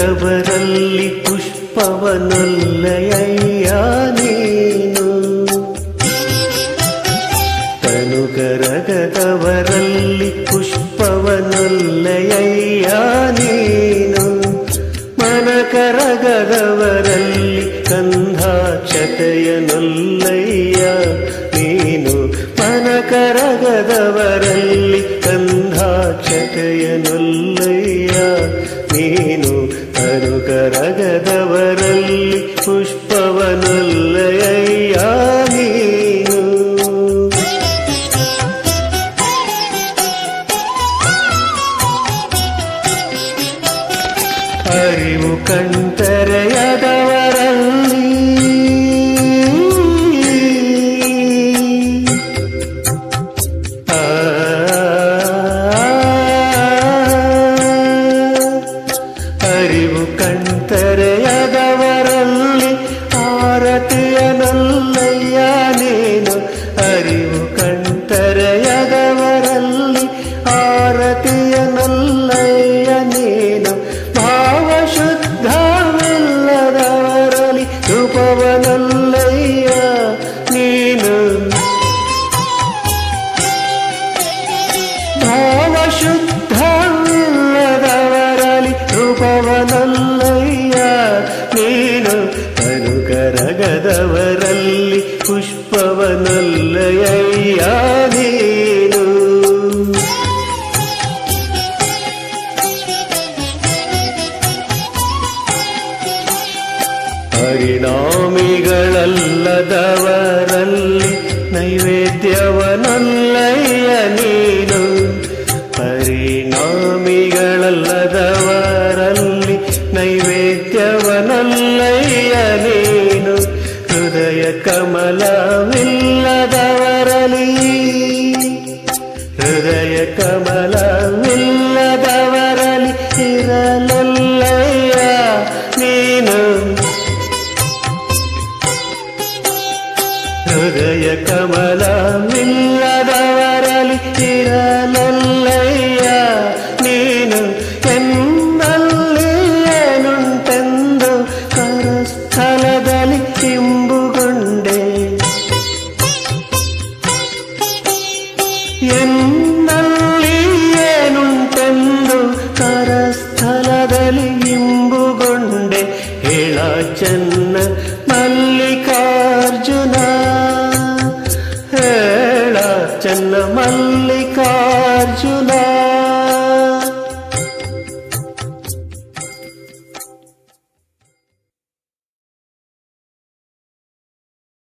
ಕರಗದವರಲ್ಲಿ ಪುಷ್ಪವನೊಲ್ಲಯ್ಯ ನೀನು ತನು ಕರಗದವರಲ್ಲಿ ಪುಷ್ಪವನೊಲ್ಲಯ್ಯ ನೀನು ಮನ ಕರಗದವರಲ್ಲಿ ಕಂಧಾಕ್ಷತೆಯನೊಲ್ಲಯ್ಯ ನೀನು ಮನ ಕರಗದವರಲ್ಲಿ ಕಂಧಾಕ್ಷತೆಯನೊಲ್ಲಯ್ಯ ನೀನು ತನು ಕರಗದವರಲ್ಲಿ ಪುಷ್ಪವನೊಲ್ಲಯ್ಯ ನೀನು ಅರಿವು ಕಣ್ತೆರೆಯದವರಲ್ಲಿ ಆ, ಅರಿವು ಕಣ್ತೆರೆಯದವರಲ್ಲಿ ಆರತಿಯನಲ್ಲಯ್ಯ ನೀನು ಅರಿವು ಕಣ್ತೆರೆಯದವರಲ್ಲಿ ಆರತಿಯನಲ್ಲಯ್ಯ ನೀನು ಭಾವಶುದ್ಧವಿಲ್ಲದವರಲ್ಲಿ ರೂಪವನಲ್ಲಯ್ಯ ನೀನು ಭಾವಶುದ್ಧವಿಲ್ಲದವರಲ್ಲಿ ರೂಪವನಲ್ಲಯ್ಯ ನೀನು ಕರುಕರಗದವರಲ್ಲಿ ಪುಷ್ಪವನಲ್ಲಯ್ಯ ನೀನು ಪರಿಣಾಮಿಗಳಲ್ಲದವರಲ್ಲಿ ನೈವೇದ್ಯವನಲ್ಲಯ್ಯ ನೀನು ಪರಿಣಾಮಿಗಳಲ್ಲದವರಲ್ಲಿ ನೈವೇದ್ಯವನಲ್ಲಯ್ಯ ನೀನು ಹೃದಯ ಕಮಲವಿಲ್ಲದವರಲಿ ಹೃದಯ ಕಮಲವಿಲ್ಲದವರಲಿ ಇರಲಲ್ಲಯ್ಯ ನೀನು ಹೃದಯ ಕಮಲವಿಲ್ಲದವರಲಿ ಇರಲಲ್ಲಯ್ಯ ನೀನು ಎನ್ನಲ್ಲಿ ಏನುಂಟೆಂದು ಕರಸ್ಥಲದಲ್ಲಿ ಇಂಬುಗೊಂಡೆ ಎನ್ನಲ್ಲಿ ಏನುಂಟೆಂದು ಕರಸ್ಥಲದಲ್ಲಿ ಇಂಬುಗೊಂಡೆ ಹೇಳ ಚೆನ್ನ ಮಲ್ಲಿಕಾರ್ಜುನ ಹೇಳ ಚೆನ್ನ ಮಲ್ಲಿಕಾರ್ಜುನ